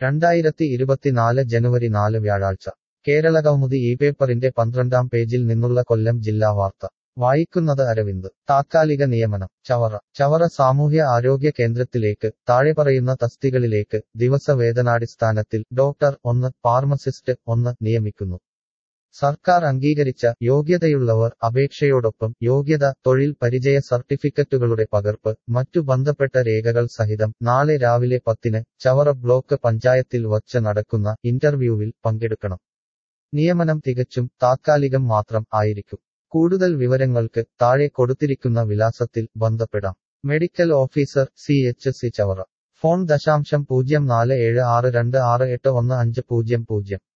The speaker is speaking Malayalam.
രണ്ടായിരത്തി ഇരുപത്തിനാല് ജനുവരി നാല് വ്യാഴാഴ്ച കേരള കൗമുദി ഈ പേപ്പറിന്റെ പന്ത്രണ്ടാം പേജിൽ നിന്നുള്ള കൊല്ലം ജില്ലാ വാർത്ത വായിക്കുന്നത് അരവിന്ദ് താത്കാലിക നിയമനം ചവറ ചവറ സാമൂഹ്യ ആരോഗ്യ കേന്ദ്രത്തിലേക്ക് താഴെ പറയുന്ന തസ്തികളിലേക്ക് ദിവസവേതനാടിസ്ഥാനത്തിൽ ഡോക്ടർ ഒന്ന് ഫാർമസിസ്റ്റ് ഒന്ന് നിയമിക്കുന്നു സർക്കാർ അംഗീകരിച്ച യോഗ്യതയുള്ളവർ അപേക്ഷയോടൊപ്പം യോഗ്യത തൊഴിൽ പരിചയ സർട്ടിഫിക്കറ്റുകളുടെ പകർപ്പ് മറ്റു ബന്ധപ്പെട്ട രേഖകൾ സഹിതം നാളെ രാവിലെ പത്തിന് ചവറ ബ്ലോക്ക് പഞ്ചായത്തിൽ വച്ച് നടക്കുന്ന ഇന്റർവ്യൂവിൽ പങ്കെടുക്കണം നിയമനം തികച്ചും താത്കാലികം മാത്രം ആയിരിക്കും കൂടുതൽ വിവരങ്ങൾക്ക് താഴെ കൊടുത്തിരിക്കുന്ന വിലാസത്തിൽ ബന്ധപ്പെടാം medical officer C H C Chavara phone ദശാംശം പൂജ്യം നാല് ഏഴ് ആറ് രണ്ട് ആറ് എട്ട് ഒന്ന് അഞ്ച് പൂജ്യം പൂജ്യം